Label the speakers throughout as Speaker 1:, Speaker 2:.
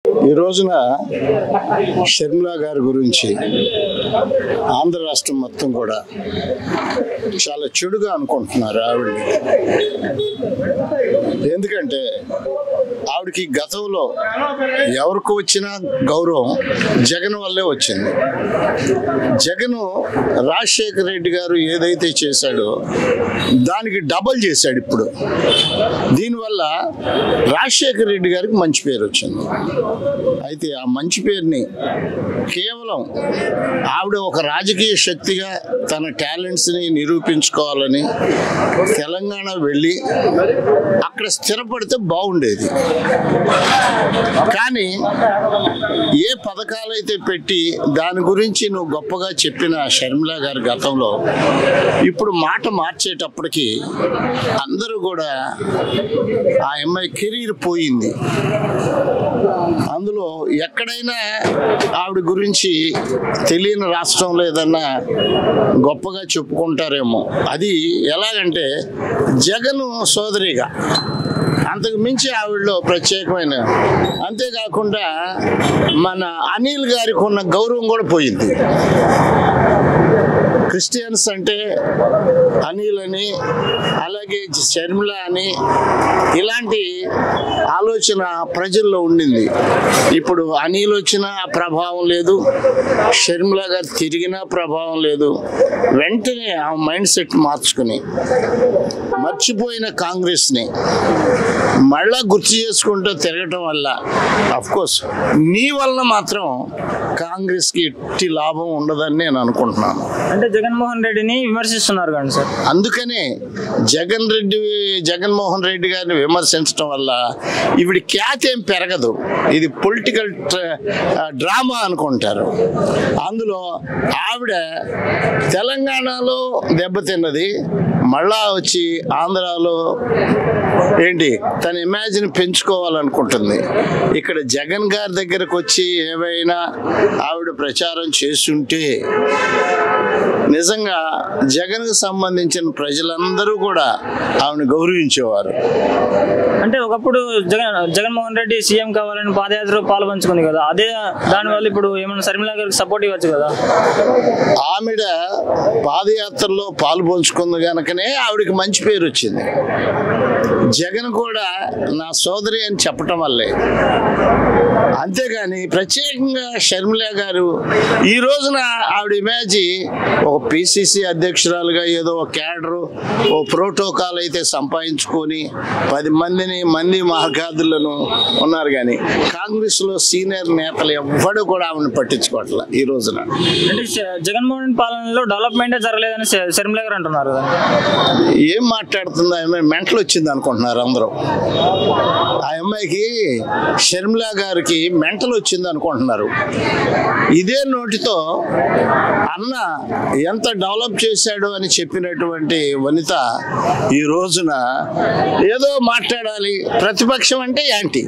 Speaker 1: ఈ రోజున షర్మిలా గారి గురించి ఆంధ్ర రాష్ట్రం మొత్తం కూడా చాలా చెడుగా అనుకుంటున్నారు ఆవిడని ఎందుకంటే ఆవిడకి గతంలో ఎవరికి వచ్చిన గౌరవం జగన్ వల్లే వచ్చింది జగన్ రాజశేఖర రెడ్డి గారు ఏదైతే చేశాడో దానికి డబల్ చేశాడు ఇప్పుడు దీనివల్ల రాజశేఖర రెడ్డి గారికి మంచి పేరు వచ్చింది అయితే ఆ మంచి పేరుని కేవలం ఆవిడ ఒక రాజకీయ శక్తిగా తన టాలెంట్స్ని నిరూపించుకోవాలని తెలంగాణ వెళ్ళి అక్కడ స్థిరపడితే బాగుండేది కానీ ఏ పథకాలైతే పెట్టి దాని గురించి నువ్వు గొప్పగా చెప్పిన షర్మిల గారి గతంలో ఇప్పుడు మాట మార్చేటప్పటికి అందరూ కూడా ఆ అమ్మాయి కెరీర్ పోయింది అందులో ఎక్కడైనా ఆవిడ గురించి తెలియని రాష్ట్రంలో ఏదన్నా గొప్పగా చెప్పుకుంటారేమో అది ఎలాగంటే జగన్ సోదరిగా అంతకు మించి ఆవిడలో ప్రత్యేకమైన అంతేకాకుండా మన అనిల్ గారికి ఉన్న గౌరవం కూడా పోయింది క్రిస్టియన్స్ అంటే అనిల్ అని అలాగే షర్మిల అని ఇలాంటి ఆలోచన ప్రజల్లో ఉండింది ఇప్పుడు అనిల్ వచ్చిన ప్రభావం లేదు షర్మిల గారు తిరిగినా ప్రభావం లేదు వెంటనే ఆ మైండ్ సెట్ మార్చుకుని మర్చిపోయిన కాంగ్రెస్ని మళ్ళా గుర్తు చేసుకుంటూ తిరగటం వల్ల కోర్స్ నీ వలన మాత్రం కాంగ్రెస్కి ఎట్టి లాభం ఉండదని నేను అనుకుంటున్నాను
Speaker 2: అంటే జగన్మోహన్ రెడ్డిని విమర్శిస్తున్నారు కానీ సార్
Speaker 1: అందుకనే జగన్ రెడ్డి జగన్మోహన్ రెడ్డి గారిని విమర్శించడం వల్ల ఇవిడి ఖ్యాతి ఏం పెరగదు ఇది పొలిటికల్ డ్రామా అనుకుంటారు అందులో ఆవిడ తెలంగాణలో దెబ్బతిన్నది మళ్ళా వచ్చి ఆంధ్రాలో ఏంటి తన ఇమాజిన్ పెంచుకోవాలనుకుంటుంది ఇక్కడ జగన్ గారి దగ్గరకు వచ్చి ఏవైనా ఆవిడ ప్రచారం చేస్తుంటే నిజంగా జగన్కు సంబంధించిన ప్రజలందరూ కూడా ఆవిడని గౌరవించేవారు
Speaker 2: అంటే ఒకప్పుడు జగన్ జగన్మోహన్ రెడ్డి సీఎం కావాలని పాదయాత్ర పాలు పంచుకుంది కదా అదే దానివల్ల ఇప్పుడు ఏమైనా శర్మిల గారికి సపోర్ట్ ఇవ్వచ్చు కదా
Speaker 1: ఆవిడ పాదయాత్రలో పాలు పంచుకుంది కనుకనే ఆవిడకి మంచి పేరు వచ్చింది జగన్ కూడా నా సోదరి అని చెప్పటం వల్లే అంతేగాని ప్రత్యేకంగా షర్మిల గారు ఈ రోజున ఆవిడ ఇమేజీ ఒక పిసిసి అధ్యక్షురాలుగా ఏదో ఒక క్యాడరు ఓ ప్రోటోకాల్ అయితే సంపాదించుకొని పది మందిని మంది మార్గాదులను ఉన్నారు కానీ కాంగ్రెస్లో సీనియర్ నేతలు ఎవ్వడు కూడా ఆవిడని పట్టించుకోవట్లే ఈ రోజున
Speaker 2: అంటే జ- జగన్మోహన్ పాలనలో డెవలప్మెంటే జరగలేదని శ- శర్మిల గారు అంటున్నారు కదా
Speaker 1: ఏం మాట్లాడుతుందో ఆ అమ్మాయి మెంటలు వచ్చింది అనుకుంటున్నారు అందరూ ఆ అమ్మాయికి షర్మిల గారికి మెంటలు వచ్చింది అనుకుంటున్నారు ఇదే నోటితో అన్న ఎంత డెవలప్ చేశాడు అని చెప్పినటువంటి వనిత ఈ రోజున ఏదో మాట్లాడాలి ప్రతిపక్షం అంటే యాంటీ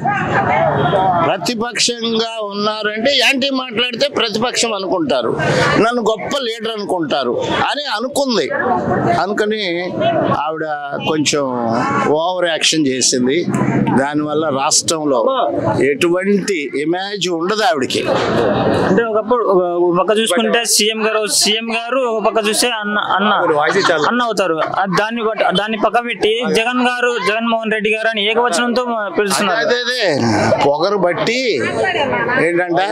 Speaker 1: ప్రతిపక్షంగా ఉన్నారంటే యాంటీ మాట్లాడితే ప్రతిపక్షం అనుకుంటారు నన్ను గొప్ప లీడర్ అనుకుంటారు అని అనుకుంది అనుకుని ఆవిడ కొంచెం ఓవర్ యాక్షన్ చేసింది దానివల్ల రాష్ట్రంలో ఎటువంటి ఇమేజ్ ఉండదు ఆవిడకి
Speaker 2: అంటే ఒకప్పుడు ఒక ఒక పక్క చూసుకుంటే సీఎం గారు సీఎం గారు ఒక పక్క చూస్తే అన్న అన్న అన్న అవుతారు ఆ దాన్ని బట్టి దాన్ని పక్క పెట్టి జగన్ గారు జగన్మోహన్ రెడ్డి గారు అని ఏకవచనంతో పిలుస్తున్నారు
Speaker 1: అదే అదే పొగరు బట్టి ఏంటంటే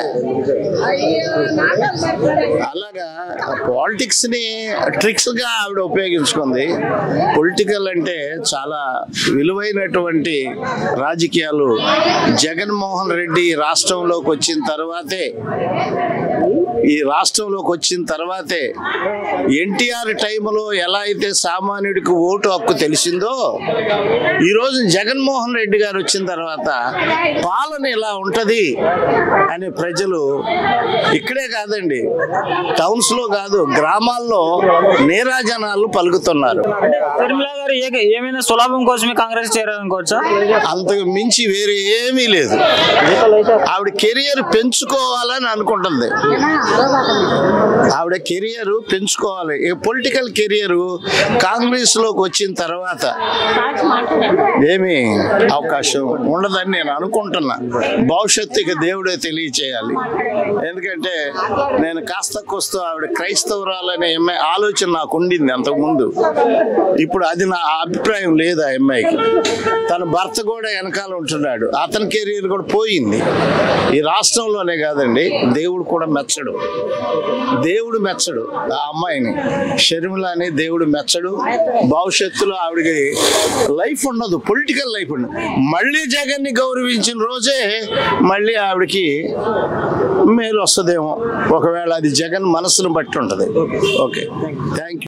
Speaker 1: అలాగా పాలిటిక్స్ ని ట్రిక్స్ గా ఆవిడ ఉపయోగించుకుంది పొలిటికల్ అంటే చాలా విలువైనటువంటి రాజకీయాలు జగన్మోహన్ రెడ్డి రాష్ట్రంలోకి వచ్చిన తర్వాతే ఈ రాష్ట్రంలోకి వచ్చిన తర్వాతే ఎన్టీఆర్ టైంలో ఎలా అయితే సామాన్యుడికి ఓటు హక్కు తెలిసిందో ఈరోజు జగన్మోహన్ రెడ్డి గారు వచ్చిన తర్వాత పాలన ఇలా ఉంటది అని ప్రజలు ఇక్కడే కాదండి టౌన్స్ లో కాదు గ్రామాల్లో నీరాజనాలు పలుకుతున్నారు
Speaker 2: అంటే శర్మిల గారు ఏ- ఏమైనా సులభం కోసమే కాంగ్రెస్ చేరాలనుకోవచ్చా
Speaker 1: అంతకు మించి వేరే ఏమీ లేదు ఆవిడ కెరియర్ పెంచుకోవాలని అనుకుంటుంది ఆవిడ కెరియర్ పెంచుకోవాలి ఈ పొలిటికల్ కెరియర్ కాంగ్రెస్ లోకి వచ్చిన తర్వాత ఏమి అవకాశం ఉండదని నేను అనుకుంటున్నా భవిష్యత్తుకి దేవుడే తెలియచేయాలి ఎందుకంటే నేను కాస్త కొస్తూ ఆవిడ క్రైస్తవురాలనే అమ్మాయి ఆలోచన నాకు ఉండింది అంతకుముందు ఇప్పుడు అది నా అభిప్రాయం లేదు ఆ అమ్మాయికి తన భర్త కూడా వెనకాల ఉంటున్నాడు అతని కెరీర్ కూడా పోయింది ఈ రాష్ట్రంలోనే కాదండి దేవుడు కూడా మెచ్చడు దేవుడు మెచ్చడు ఆ అమ్మాయిని షర్మిలాని దేవుడు మెచ్చడు భవిష్యత్తులో ఆవిడకి లైఫ్ ఉండదు పొలిటికల్ లైఫ్ ఉండదు మళ్ళీ జగన్ని గౌరవించిన రోజే మళ్ళీ ఆవిడకి మేలు వస్తుందేమో ఒకవేళ అది జగన్ మనసును బట్టి ఉంటుంది ఓకే థ్యాంక్ యూ